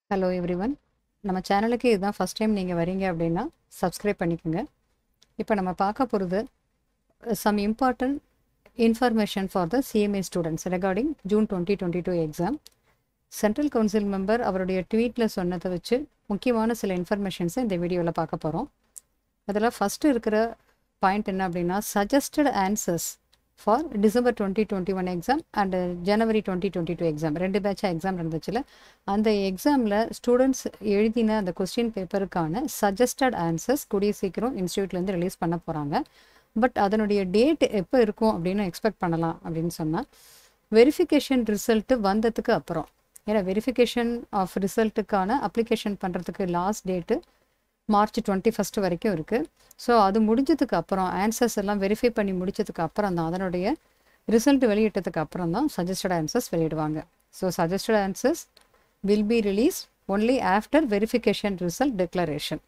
hello everyone நம்ம சேனலுக்கு இதுதான் ஃபஸ்ட் டைம் நீங்கள் வரீங்க அப்படின்னா சப்ஸ்கிரைப் பண்ணிக்கோங்க இப்போ நம்ம பார்க்க போகிறது some important information for the CMA students regarding June twenty twenty two exam central council member அவருடைய ட்வீட்டில் சொன்னதை வச்சு முக்கியமான சில இன்ஃபர்மேஷன்ஸை இந்த வீடியோவில் பார்க்க போகிறோம் அதில் ஃபஸ்ட்டு இருக்கிற பாயிண்ட் என்ன அப்படின்னா suggested answers for December twenty twenty one exam and January twenty twenty two exam ரெண்டு பேட்சாக எக்ஸாம் இருந்துச்சுல அந்த எக்ஸாமில் ஸ்டூடெண்ட்ஸ் எழுதின அந்த கொஸ்டின் பேப்பருக்கான சஜஸ்டட் ஆன்சர்ஸ் கூடிய சீக்கிரம் இன்ஸ்டியூட்லேருந்து ரிலீஸ் பண்ண போகிறாங்க பட் அதனுடைய டேட் எப்போ இருக்கும் அப்படின்னு எக்ஸ்பெக்ட் பண்ணலாம் அப்படின்னு சொன்னால் வெரிஃபிகேஷன் ரிசல்ட்டு வந்ததுக்கு அப்புறம் ஏன்னா வெரிஃபிகேஷன் ஆஃப் ரிசல்ட்டுக்கான அப்ளிகேஷன் பண்ணுறதுக்கு last date March twenty first வரைக்கும் இருக்குது ஸோ அது முடிஞ்சதுக்கு அப்புறம் ஆன்சர்ஸ் எல்லாம் வெரிஃபை பண்ணி முடிச்சதுக்கு அப்புறம் தான் அதனுடைய ரிசல்ட் வெளியிட்டதுக்கு அப்புறம் தான் சஜஸ்டட் ஆன்சர்ஸ் வெளியிடுவாங்க so suggested answers will be release only after verification result declaration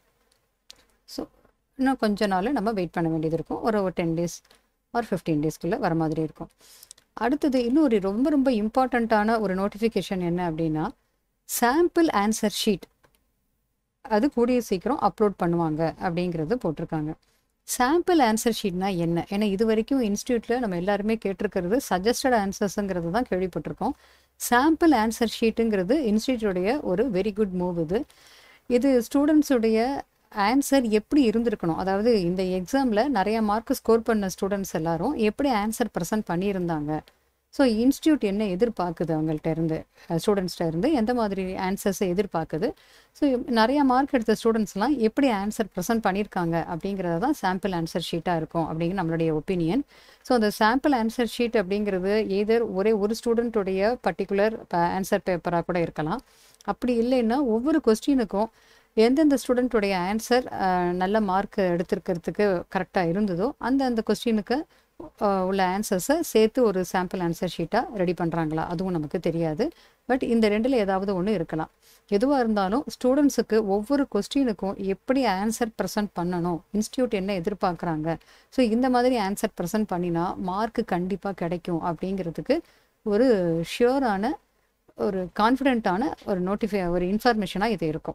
so இன்னும் கொஞ்ச நாள் நம்ம வெயிட் பண்ண வேண்டியது இருக்கும் ஒரு ஒரு டென் டேஸ் ஒரு ஃபிஃப்டீன் டேஸ்க்குள்ளே வர மாதிரி இருக்கும் அடுத்தது இன்னொரு ரொம்ப ரொம்ப இம்பார்ட்டண்ட்டான ஒரு நோட்டிஃபிகேஷன் என்ன அப்படின்னா சாம்பிள் ஆன்சர் ஷீட் அது கூடிய சீக்கிரம் அப்லோட் பண்ணுவாங்க அப்படிங்கிறது போட்டிருக்காங்க சாம்பிள் ஆன்சர் ஷீட்னா என்ன ஏன்னா இது வரைக்கும் இன்ஸ்டியூட்டில் நம்ம எல்லாருமே கேட்டிருக்கிறது சஜஸ்டட் ஆன்சர்ஸுங்கிறது தான் கேள்விப்பட்டிருக்கோம் சாம்பிள் ஆன்சர் ஷீட்டுங்கிறது இன்ஸ்டியூட்டுடைய ஒரு வெரி குட் மூவ் இது இது ஸ்டூடெண்ட்ஸுடைய ஆன்சர் எப்படி இருந்திருக்கணும் அதாவது இந்த எக்ஸாமில் நிறைய மார்க் ஸ்கோர் பண்ண ஸ்டூடெண்ட்ஸ் எல்லாரும் எப்படி ஆன்சர் ப்ரெசென்ட் பண்ணியிருந்தாங்க ஸோ இன்ஸ்டியூட் என்ன எதிர்பார்க்குது அவங்கள்ட்ட இருந்து ஸ்டூடெண்ட்ஸ்கிட்ட இருந்து எந்த மாதிரி ஆன்சர்ஸை எதிர்பார்க்குது ஸோ நிறைய மார்க் எடுத்த ஸ்டூடெண்ட்ஸ்லாம் எப்படி ஆன்சர் ப்ரெசென்ட் பண்ணியிருக்காங்க அப்படிங்கிறது தான் சாம்பிள் ஆன்சர் ஷீட்டாக இருக்கும் அப்படிங்கிற நம்மளுடைய ஒப்பீனியன் ஸோ அந்த சாம்பிள் ஆன்சர் ஷீட் அப்படிங்கிறது ஏதர் ஒரே ஒரு ஸ்டூடெண்ட்டுடைய பர்டிகுலர் ஆன்சர் பேப்பராக கூட இருக்கலாம் அப்படி இல்லைன்னா ஒவ்வொரு கொஸ்டினுக்கும் எந்தெந்த ஸ்டூடெண்ட்டுடைய ஆன்சர் நல்ல மார்க் எடுத்திருக்கிறதுக்கு கரெக்டாக இருந்ததோ அந்த அந்த கொஸ்டினுக்கு உள்ள ஆன்சர்ஸை சேர்த்து ஒரு சாம்பிள் ஆன்சர் ஷீட்டாக ரெடி பண்ணுறாங்களா அதுவும் நமக்கு தெரியாது பட் இந்த ரெண்டில் ஏதாவது ஒன்று இருக்கலாம் எதுவாக இருந்தாலும் ஸ்டூடெண்ட்ஸுக்கு ஒவ்வொரு கொஸ்டினுக்கும் எப்படி ஆன்சர் ப்ரெசென்ட் பண்ணணும் இன்ஸ்டியூட் என்ன எதிர்பார்க்குறாங்க ஸோ இந்த மாதிரி ஆன்சர் ப்ரெசென்ட் பண்ணினா மார்க்கு கண்டிப்பாக கிடைக்கும் அப்படிங்கிறதுக்கு ஒரு ஷியோரான ஒரு கான்ஃபிடென்ட்டான ஒரு நோட்டிஃபை ஒரு இன்ஃபர்மேஷனாக இது இருக்கும்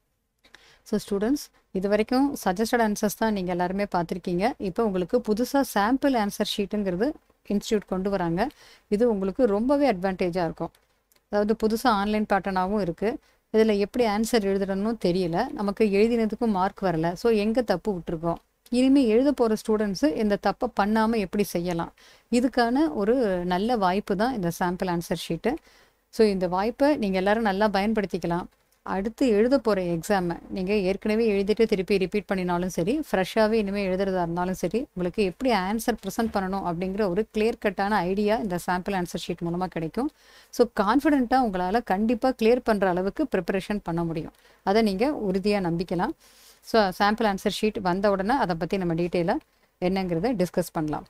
ஸோ ஸ்டூடெண்ட்ஸ் இது வரைக்கும் சஜஸ்டட் ஆன்சர்ஸ் தான் நீங்கள் எல்லாருமே பார்த்துருக்கீங்க இப்போ உங்களுக்கு புதுசாக சாம்பிள் ஆன்சர் ஷீட்டுங்கிறது இன்ஸ்டியூட் கொண்டு வராங்க இது உங்களுக்கு ரொம்பவே அட்வான்டேஜாக இருக்கும் அதாவது புதுசாக ஆன்லைன் பேட்டர்னாகவும் இருக்குது இதில் எப்படி ஆன்சர் எழுதுறணும் தெரியல நமக்கு எழுதினதுக்கும் மார்க் வரல ஸோ எங்கே தப்பு விட்டுருக்கோம் இனிமேல் எழுத போகிற ஸ்டூடெண்ட்ஸு இந்த தப்பை பண்ணாமல் எப்படி செய்யலாம் இதுக்கான ஒரு நல்ல வாய்ப்பு தான் இந்த சாம்பிள் ஆன்சர் ஷீட்டு ஸோ இந்த வாய்ப்பை நீங்கள் எல்லோரும் நல்லா பயன்படுத்திக்கலாம் அடுத்து எழுத போகிற எக்ஸாமை நீங்கள் ஏற்கனவே எழுதிட்டு திருப்பி ரிப்பீட் பண்ணினாலும் சரி ஃப்ரெஷ்ஷாகவே இனிமேல் எழுதுறதா இருந்தாலும் சரி உங்களுக்கு எப்படி ஆன்சர் ப்ரெசென்ட் பண்ணணும் அப்படிங்கிற ஒரு கிளியர் கட்டான ஐடியா இந்த சாம்பிள் ஆன்சர் ஷீட் மூலமாக கிடைக்கும் ஸோ கான்ஃபிடென்ட்டாக உங்களால் கண்டிப்பாக கிளியர் பண்ணுற அளவுக்கு ப்ரிப்பரேஷன் பண்ண முடியும் அதை நீங்கள் உறுதியாக நம்பிக்கலாம் ஸோ சாம்பிள் ஆன்சர் ஷீட் வந்த உடனே அதை பற்றி நம்ம டீட்டெயிலாக என்னங்கிறத டிஸ்கஸ் பண்ணலாம்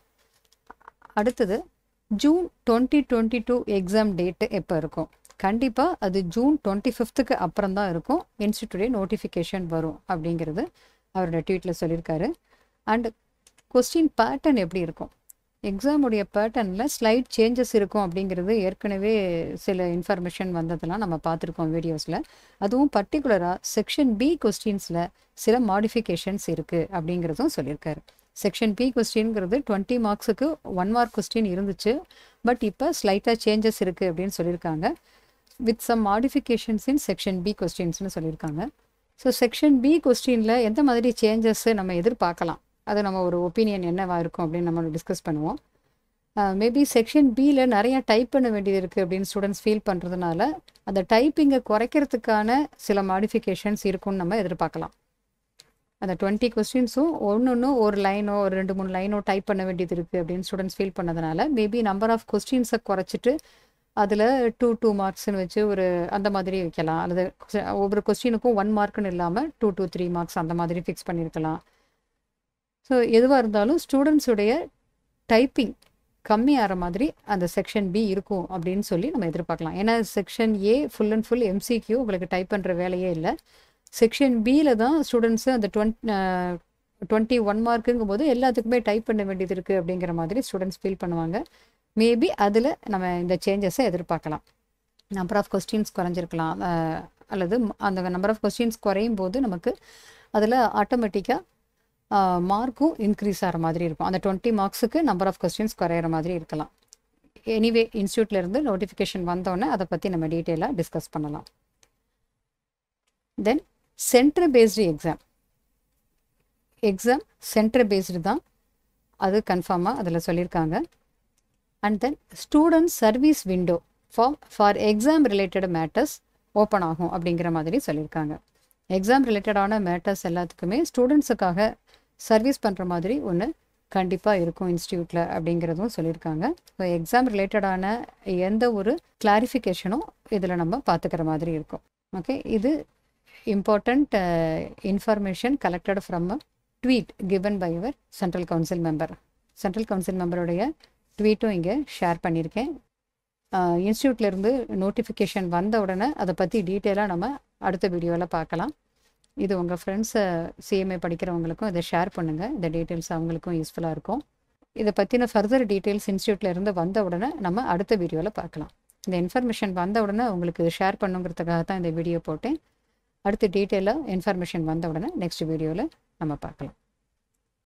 அடுத்தது June twenty twenty two exam date எப்போ இருக்கும் கண்டிப்பாக அது ஜூன் டுவெண்ட்டி ஃபிஃப்த்துக்கு அப்புறம் தான் இருக்கும் இன்ஸ்டியூட்டுடைய நோட்டிஃபிகேஷன் வரும் அப்படிங்கிறது அவரோட ட்வீட்டில் சொல்லியிருக்காரு அண்ட் கொஸ்டின் பேட்டர்ன் எப்படி இருக்கும் எக்ஸாமுடைய பேட்டர்னில் ஸ்லைட் சேஞ்சஸ் இருக்கும் அப்படிங்கிறது ஏற்கனவே சில இன்ஃபர்மேஷன் வந்ததெல்லாம் நம்ம பார்த்துருக்கோம் வீடியோஸில் அதுவும் பர்டிகுலராக செக்ஷன் பி கொஸ்டின்ஸில் சில மாடிஃபிகேஷன்ஸ் இருக்குது அப்படிங்கிறதும் சொல்லியிருக்காரு செக்ஷன் பி கொஸ்டின்ங்கிறது டுவெண்ட்டி மார்க்ஸுக்கு ஒன் மார்க் கொஸ்டின் இருந்துச்சு பட் இப்போ ஸ்லைட்டாக சேஞ்சஸ் இருக்குது அப்படின்னு சொல்லியிருக்காங்க with some modifications in section B கொஸ்டின்ஸ்னு சொல்லியிருக்காங்க ஸோ செக்ஷன் பி கொஸ்டினில் எந்த மாதிரி சேஞ்சஸ்ஸு நம்ம எதிர்பார்க்கலாம் அது நம்ம ஒரு ஒப்பீனியன் என்னவாக இருக்கும் அப்படின்னு நம்ம டிஸ்கஸ் பண்ணுவோம் மேபி செக்ஷன் பியில் நிறையா டைப் பண்ண வேண்டியது இருக்குது அப்படின்னு ஸ்டூடெண்ட்ஸ் ஃபீல் பண்ணுறதுனால அந்த டைப்பிங்கை குறைக்கிறதுக்கான சில மாடிஃபிகேஷன்ஸ் இருக்கும்னு நம்ம எதிர்பார்க்கலாம் அந்த டுவெண்ட்டி கொஸ்டின்ஸும் ஒன்று ஒன்று ஒரு லைனோ ஒரு ரெண்டு மூணு லைனோ டைப் பண்ண வேண்டியது இருக்குது அப்படின்னு ஸ்டூடெண்ட்ஸ் ஃபீல் பண்ணதுனால மேபி நம்பர் ஆஃப் கொஸ்டின்ஸை குறைச்சிட்டு அதில் டூ டூ மார்க்ஸ்னு வச்சு ஒரு அந்த மாதிரி வைக்கலாம் அல்லது ஒவ்வொரு கொஸ்டினுக்கும் ஒன் மார்க்குன்னு இல்லாமல் டூ டூ த்ரீ மார்க்ஸ் அந்த மாதிரி ஃபிக்ஸ் பண்ணியிருக்கலாம் ஸோ எதுவாக இருந்தாலும் ஸ்டூடெண்ட்ஸுடைய டைப்பிங் கம்மியாகிற மாதிரி அந்த செக்ஷன் பி இருக்கும் அப்படின்னு சொல்லி நம்ம எதிர்பார்க்கலாம் ஏன்னா section A full and full MCQ உங்களுக்கு டைப் பண்ணுற வேலையே இல்லை செக்ஷன் பியில் தான் ஸ்டூடெண்ட்ஸு அந்த டுவெண்ட் டுவெண்ட்டி ஒன் மார்க்குங்கும் போது எல்லாத்துக்குமே டைப் பண்ண வேண்டியது இருக்குது அப்படிங்கிற மாதிரி ஸ்டூடெண்ட்ஸ் ஃபீல் பண்ணுவாங்க மேபி அதில் நம்ம இந்த சேஞ்சஸை எதிர்பார்க்கலாம் நம்பர் ஆஃப் கொஸ்டின்ஸ் குறைஞ்சிருக்கலாம் அல்லது ம- அந்த நம்பர் ஆஃப் கொஸ்டின்ஸ் குறையும் போது நமக்கு அதில் ஆட்டோமேட்டிக்காக மார்க்கும் இன்க்ரீஸ் ஆகிற மாதிரி இருக்கும் அந்த டுவெண்ட்டி மார்க்ஸுக்கு நம்பர் ஆஃப் கொஸ்டின்ஸ் குறையிற மாதிரி இருக்கலாம் எனிவே இன்ஸ்டியூட்லேருந்து நோட்டிஃபிகேஷன் வந்தோடனே அதை பற்றி நம்ம டீட்டெயிலாக டிஸ்கஸ் பண்ணலாம் then centre based exam exam centre based தான் அது கன்ஃபார்மாக அதில் சொல்லியிருக்காங்க and then student service window for for exam related matters open ஆகும் அப்படிங்கிற மாதிரி சொல்லியிருக்காங்க எக்ஸாம் ரிலேட்டடான மேட்டர்ஸ் எல்லாத்துக்குமே ஸ்டூடெண்ட்ஸுக்காக சர்வீஸ் பண்ணுற மாதிரி ஒன்று கண்டிப்பாக இருக்கும் இன்ஸ்டியூட்டில் அப்படிங்கிறதும் சொல்லியிருக்காங்க ஸோ எக்ஸாம் ரிலேட்டடான எந்த ஒரு கிளாரிஃபிகேஷனும் இதில் நம்ம பார்த்துக்கிற மாதிரி இருக்கும் ஓகே இது important information collected from a tweet given by your central council member central council மெம்பருடைய ட்வீட்டும் இங்கே ஷேர் பண்ணியிருக்கேன் இன்ஸ்டியூட்லேருந்து நோட்டிஃபிகேஷன் வந்த உடனே அதை பற்றி டீட்டெயிலாக நம்ம அடுத்த வீடியோவில் பார்க்கலாம் இது உங்கள் ஃப்ரெண்ட்ஸை சிஎம்ஏ படிக்கிறவங்களுக்கும் இதை ஷேர் பண்ணுங்கள் இந்த டீட்டெயில்ஸ் அவங்களுக்கும் யூஸ்ஃபுல்லாக இருக்கும் இதை பற்றின ஃபர்தர் டீட்டெயில்ஸ் இன்ஸ்டியூட்லேருந்து வந்த உடனே நம்ம அடுத்த வீடியோவில் பார்க்கலாம் இந்த இன்ஃபர்மேஷன் வந்த உடனே உங்களுக்கு ஷேர் பண்ணுங்கிறதுக்காக தான் இந்த வீடியோ போட்டேன் அடுத்து டீட்டெயிலாக இன்ஃபர்மேஷன் வந்த உடனே நெக்ஸ்ட் வீடியோவில் நம்ம பார்க்கலாம்